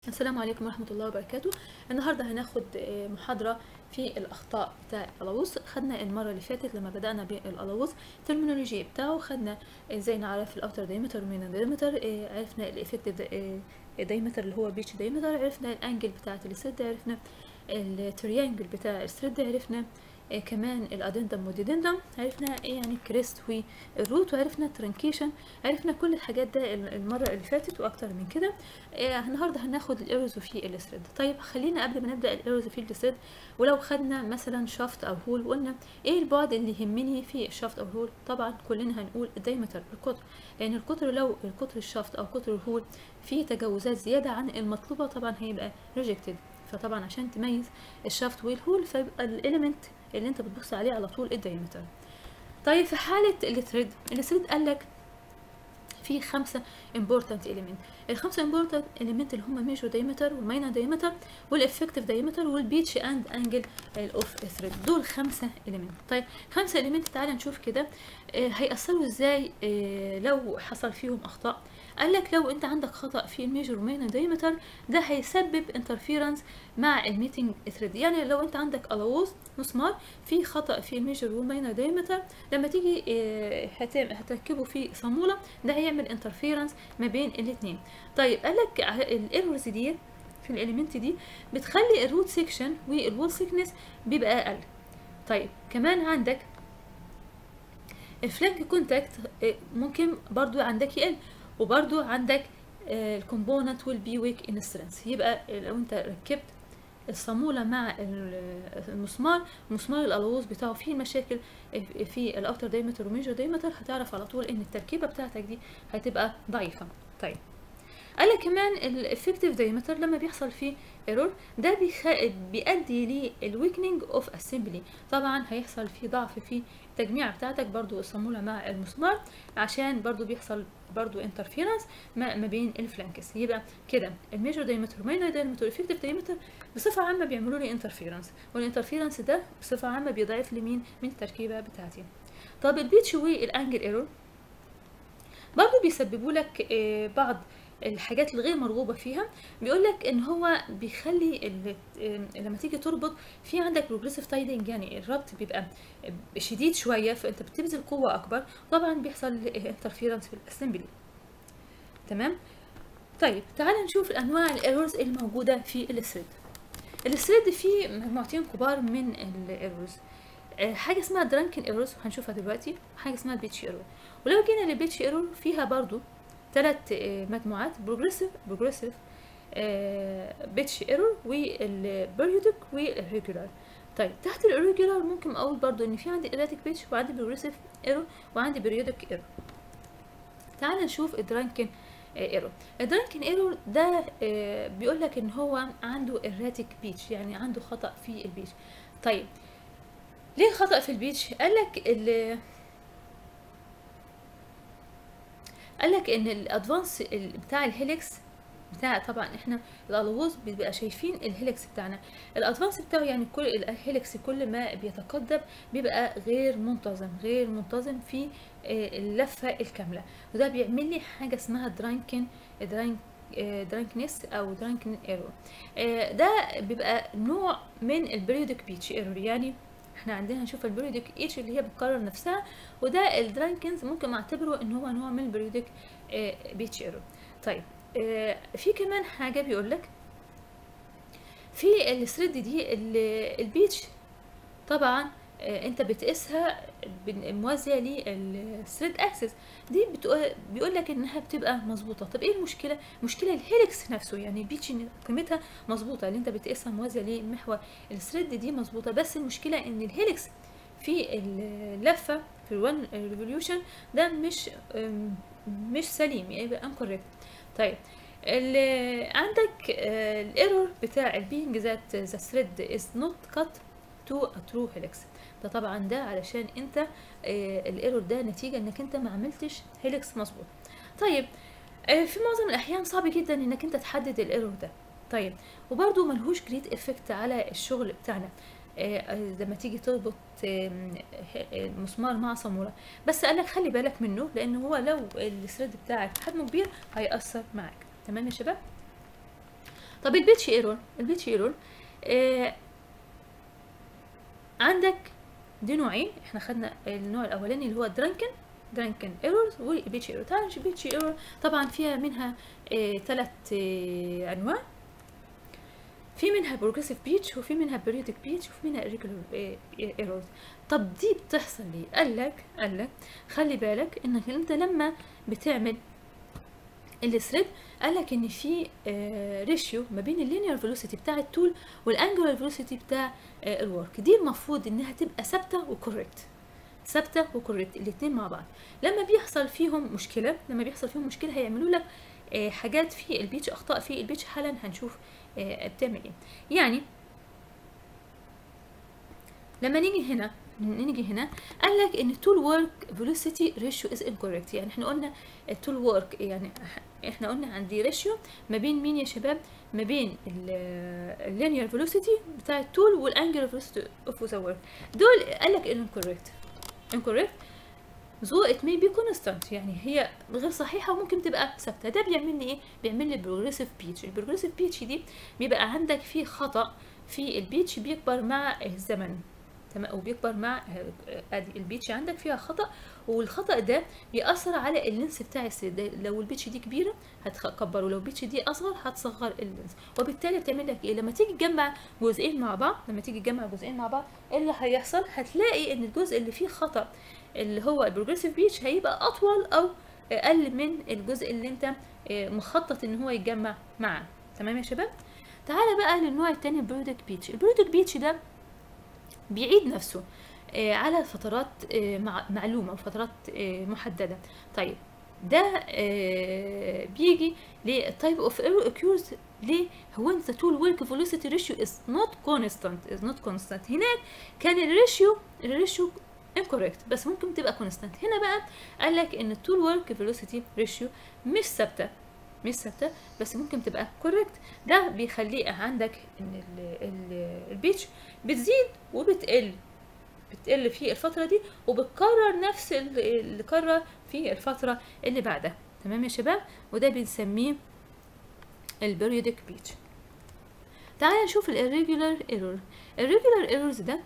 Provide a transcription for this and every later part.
السلام عليكم ورحمة الله وبركاته النهاردة هناخد آه، محاضرة في الأخطاء بتاع الألوث خدنا المرة اللي فاتت لما بدأنا بالألوث الترمينولوجي بتاعه خدنا ازاي نعرف الأوتر دايمتر ومين دايمتر عرفنا الإفكتيف دايمتر اللي هو بيتش دايمتر عرفنا الأنجل بتاعة السد عرفنا التريانجل بتاع السد عرفنا آه، كمان الادندم والديدندم عرفنا ايه يعني الكريست والروت وعرفنا الترانكيشن عرفنا كل الحاجات ده المره اللي فاتت واكتر من كده آه، النهارده هناخد الايرز في الثريد طيب خلينا قبل ما نبدا الايرز في الثريد ولو خدنا مثلا شافت او هول وقلنا ايه البعد اللي يهمني في الشافت او الهول طبعا كلنا هنقول الدايمتر القطر لان القطر لو القطر الشافت او قطر الهول فيه تجاوزات زياده عن المطلوبه طبعا هيبقى ريجكتد فطبعا عشان تميز الشافت والهول فيبقى الاليمنت اللي انت بتبص عليه على طول الدايمتر طيب في حالة الثريد الثريد قال لك في خمسة important element الخمسة important element اللي هم ميجور دايمتر والماينر دايمتر والافكتيف دايمتر والبيتش اند انجل اوف ثريد دول خمسة element طيب خمسة element تعالى نشوف كده آه هيأثروا ازاي آه لو حصل فيهم اخطاء قال لك لو انت عندك خطأ في الميجور والماينر دايمتر ده هيسبب انترفيرنس مع الميتنج ثريد يعني لو انت عندك الوز مسمار في خطأ في الميجور والماينر دايمتر لما تيجي آه هتم- هتركبه في صامولة ده هيعمل انترفيرنس ما بين الاثنين طيب قال لك الايرورز دي في الاليمنت دي بتخلي الروت سيكشن والوول سيكنس بيبقى اقل طيب كمان عندك الفلانك كونتاكت ممكن برضو عندك يقل وبرضو عندك الكومبوننت ويل بي ويك ان سترينث يبقى لو انت ركبت الصامولة مع ال- المسمار مسمار الألوز بتاعه فيه مشاكل في الأوتر دايمتر وميجر دايمتر هتعرف على طول إن التركيبة بتاعتك دي هتبقى ضعيفة طيب قال لك كمان الافكتيف دايمتر لما بيحصل فيه ايرور ده بيخ... بيؤدي للويكنينج اوف اسمبلي طبعا هيحصل فيه ضعف في التجميع بتاعتك برضو الصامولة مع المسمار عشان برضو بيحصل برضو انترفيرنس ما, ما بين الفلانكس يبقى كده الميجر دايمتر والماينر دايمتر والافكتيف دايمتر بصفة عامة بيعملوا لي انترفيرنس والانترفيرنس ده بصفة عامة بيضعف لي مين من التركيبة بتاعتي طب البيتش والانجل ايرور برضو بيسببوا لك آه، بعض الحاجات الغير مرغوبة فيها بيقول لك ان هو بيخلي ال- آه، لما تيجي تربط في عندك بروجريسيف تايدنج يعني الربط بيبقى شديد شوية فانت بتبذل قوة اكبر طبعا بيحصل انترفيرنس في الاسمبلي تمام طيب تعال نشوف انواع الايرورز الموجودة في الثريد الثريد فيه مجموعتين كبار من الايرورز آه، حاجه اسمها درانكن ايرورز هنشوفها دلوقتي وحاجه اسمها البيتش ايرور ولو جينا للبيتش ايرور فيها برضو ثلاث مجموعات بروجريسيف بروجريسيف بيتش ايرور والبريودك والريجولار طيب تحت الريجولار ممكن اقول برضو ان في عندي erratic بيتش وعندي بروجريسيف ايرور وعندي بريودك ايرور تعال نشوف الدرانكن ايرور الدرانكن ايرور ده آه، بيقول لك ان هو عنده erratic بيتش يعني عنده خطأ في البيتش طيب ليه خطأ في البيتش قال لك ال قال لك ان الادفانس بتاع الهيليكس بتاع طبعا احنا الالوز بيبقى شايفين الهيليكس بتاعنا الادفانس بتاعه يعني كل الهيليكس كل ما بيتقدم بيبقى غير منتظم غير منتظم في آه، اللفه الكامله وده بيعمل لي حاجه اسمها درانكن درانك درانكنس او درانكن ايرور ده بيبقى نوع من البريودك بيتش ايرور يعني احنا عندنا نشوف البريودك ايتش اللي هي بتكرر نفسها وده الدرانكنز ممكن اعتبره ان هو نوع من البريودك بيتش ايرور طيب آه، في كمان حاجه بيقول لك في الثريد دي ال- البيتش طبعا آه، انت بتقيسها بن- موازيه للثريد اكسس دي بيقول لك انها بتبقى مظبوطه طب ايه المشكله مشكله الهيلكس نفسه يعني البيتش إن قيمتها مظبوطه اللي انت بتقيسها موازيه لمحور الثريد دي مظبوطه بس المشكله ان الهيلكس في اللفه في الوان ريفوليوشن ده مش أم، مش سليم يبقى انكوريكت طيب ال- عندك الايرور بتاع البينج ذات ذا ثريد از نوت كات تو ا ترو هيلكس ده طبعا ده علشان انت الايرور ده نتيجه انك انت ما عملتش هيلكس مظبوط طيب آه، في معظم الاحيان صعب جدا انك انت تحدد الايرور ده طيب وبرده ملهوش جريت افكت على الشغل بتاعنا آه، آه، لما تيجي تربط آم، ه- مسمار مع صامولة بس قالك خلي بالك منه لان هو لو الثريد بتاعك حجمه كبير هيأثر معاك تمام يا شباب طب البيتش ايرور البيتش ايرور آه عندك دي نوعين احنا خدنا النوع الاولاني اللي هو درانكن درانكن ايرورز والبيتش ايرور تعال نشوف البيتش ايرور طبعا فيها منها ثلاث آه انواع في منها بروجريسيف بيتش وفي منها بريودك بيتش وفي منها irregular ايرورز طب دي بتحصل ليه قال لك قال لك خلي بالك انك انت لما بتعمل الثريد قال لك ان في ريشيو ما بين اللينير فيلوسيتي بتاع التول والانجولار فيلوسيتي بتاع آه الورك دي المفروض انها تبقى ثابته وكوريكت ثابته وكوريكت الاثنين مع بعض لما بيحصل فيهم مشكله لما بيحصل فيهم مشكله هيعملوا لك آه حاجات في البيتش اخطاء في البيتش حالا هنشوف آه بتعمل ايه يعني لما نيجي هنا نيجي هنا قال لك ان التول ورك فيلوسيتي ريشيو از انكوريكت يعني احنا قلنا التول ورك يعني احنا قلنا عندي ريشيو ما بين مين يا شباب ما بين اللينير فيلوسيتي بتاع التول والانجلر فيلوسيتي اوف ذا ورك دول قال لك انكوريكت انكوريكت ذو ات مي بي كونستانت يعني هي غير صحيحه وممكن تبقى ثابته ده بيعمل لي ايه بيعمل لي بروجريسيف بيتش البروجريسيف بيتش دي بيبقى عندك فيه خطا في البيتش بيكبر مع الزمن تمام وبيكبر مع ادي البيتش عندك فيها خطا والخطا ده بيأثر على اللينس بتاع السريد لو البيتش دي كبيره هتكبر ولو البيتش دي اصغر هتصغر اللينس وبالتالي بتعمل لك ايه لما تيجي تجمع جزئين مع بعض لما تيجي تجمع جزئين مع بعض ايه اللي هيحصل هتلاقي ان الجزء اللي فيه خطا اللي هو البروجريسيف بيتش هيبقى اطول او اقل من الجزء اللي انت مخطط ان هو يتجمع معاه تمام يا شباب تعالى بقى للنوع التاني البرودكت بيتش البرودكت بيتش ده بيعيد نفسه آه على فترات آه معلومه وفترات آه محدده طيب ده بيجي للتايب اوف ايرور occurs ليه هو انت تول ورك فيلوسيتي ريشيو از نوت كونستانت از نوت كونستانت هناك كان الريشيو الريشيو incorrect بس ممكن تبقى كونستانت هنا بقى قال لك ان التول ورك فيلوسيتي ريشيو مش ثابته مش ثابته بس ممكن تبقى كوريكت ده بيخليه عندك ان البيتش بتزيد وبتقل بتقل في الفترة دي وبتكرر نفس اللي كرر في الفترة اللي بعدها تمام يا شباب وده بنسميه البريودك بيتش تعالى نشوف الirregular ايرور الirregular ايرورز ده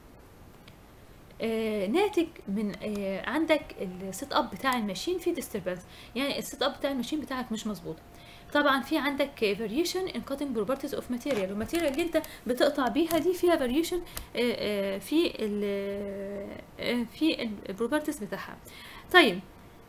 آه ناتج من آه عندك السيت اب بتاع الماشين فيه ديستربنس يعني السيت اب بتاع الماشين بتاعك مش مظبوط طبعا في عندك فاريشن ان كاتنج بروبرتيز اوف ماتيريال والماتيريال اللي انت بتقطع بيها دي فيها فاريشن في ال في البروبرتيز بتاعها طيب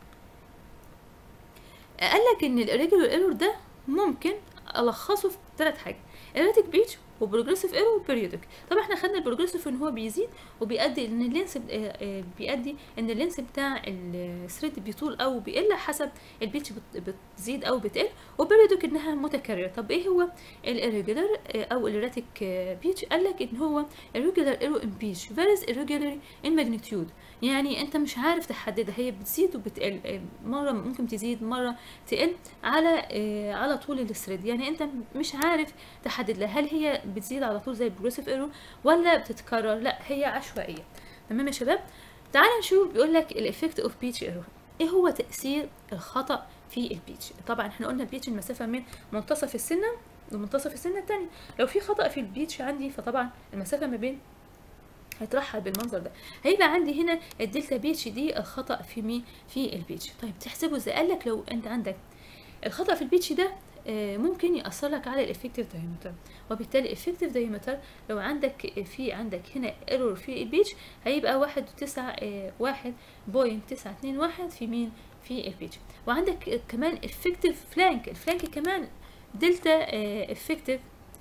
قال لك ان الريجولار ايرور ده ممكن الخصه في ثلاث حاجات erratic بيتش وبروجريسيف ايرور وبيريودك طبعا احنا خدنا البروجريسيف ان هو بيزيد وبيؤدي ان اللينس بيؤدي ان اللينس بتاع الثريد بيطول او بيقل حسب البيتش بتزيد او بتقل وبيريودك انها متكرره طب ايه هو الirregular او الerratic بيتش قال لك ان هو irregular error in pitch varies irregularly in magnitude يعني انت مش عارف تحددها هي بتزيد وبتقل مره ممكن تزيد مره تقل على على طول الثريد يعني انت مش عارف تحدد لها هل هي بتزيد على طول زي البروجريسيف ايرور ولا بتتكرر لا هي عشوائيه تمام يا شباب تعال نشوف بيقول لك الافكت اوف بيتش ايرور ايه هو تاثير الخطا في البيتش طبعا احنا قلنا البيتش المسافه من منتصف السنه لمنتصف السنه الثانيه لو في خطا في البيتش عندي فطبعا المسافه ما بين هيترحل بالمنظر ده هيبقى عندي هنا الدلتا بيتش دي الخطا في مين في البيتش طيب تحسبه ازاي قال لك لو انت عندك الخطا في البيتش ده ممكن يأثر لك على الافكتيف دايمتر وبالتالي الافكتيف دايمتر لو عندك في عندك هنا ايرور في البيتش هيبقى واحد وتسعة واحد بوينت تسعة اتنين واحد في مين في البيتش وعندك كمان افكتيف فلانك الفلانك كمان دلتا افكتيف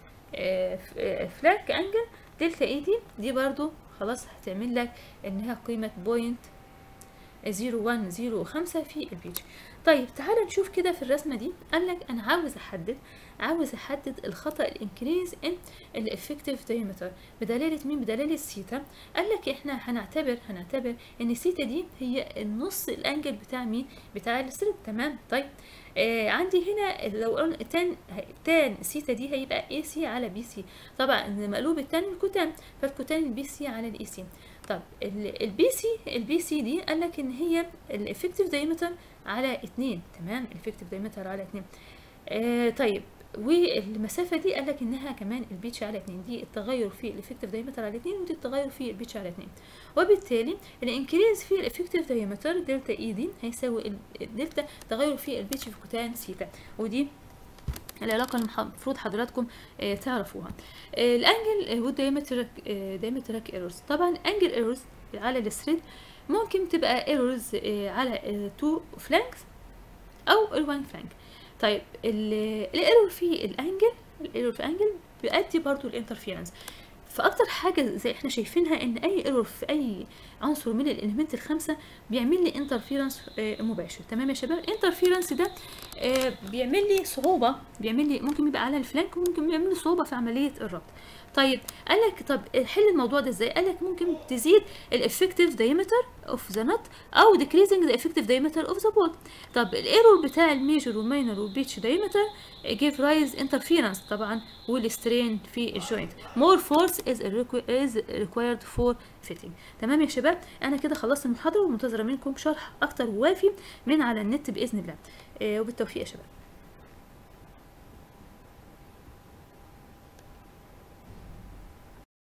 فلانك انجل دلتا اي دي دي برضو خلاص هتعمل لك انها قيمة بوينت زيرو وان زيرو خمسة في البيتش طيب تعال نشوف كده في الرسمة دي قال لك أنا عاوز أحدد عاوز أحدد الخطأ الانكريز ان الافكتيف دايمتر بدلالة مين بدلالة سيتا قال لك إحنا هنعتبر هنعتبر إن السيتا دي هي النص الأنجل بتاع مين بتاع الثريد تمام طيب آه عندي هنا لو قلنا تان تان سيتا دي هيبقى اي سي على بي سي طبعا مقلوب التان الكوتان فالكوتان البي سي على الاي سي طب البي سي البي سي دي قال لك ان هي الافكتيف دايمتر على اتنين تمام الافكتيف دايمتر على اتنين آه طيب والمسافه دي قال لك انها كمان البيتش على 2 دي التغير في الافكتيف دايمتر على 2 ودي التغير في البيتش على 2 وبالتالي الانكريز في الافكتيف دايمتر دلتا اي دي هيساوي الدلتا تغير في البيتش في كوتان سيتا ودي العلاقه اللي المفروض حضراتكم آه تعرفوها آه الانجل والدايمتر دايمترك ايرورز طبعا انجل ايرورز على الثريد ممكن تبقى ايرورز على تو فلانكس او الوان فلانك طيب الايرور في الانجل الايرور في الانجل بيؤدي برضو الانترفيرنس فاكتر حاجه زي احنا شايفينها ان اي ايرور في اي عنصر من الاليمنت الخمسه بيعمل لي انترفيرنس مباشر تمام يا شباب الانترفيرنس ده بيعمل لي صعوبه بيعمل لي ممكن يبقى على الفلانك وممكن يعمل لي صعوبه في عمليه الربط طيب قال لك طب حل الموضوع ده ازاي قال لك ممكن تزيد الافكتيف دايمتر اوف ذا نوت او decreasing the effective diameter of the ball طب الايرور بتاع الميجر والماينر والبيتش دايمتر give rise interference طبعا والسترين في الجوينت more force is is required for fitting تمام يا شباب انا كده خلصت المحاضره ومنتظره منكم شرح اكتر ووافي من على النت باذن الله آه وبالتوفيق يا شباب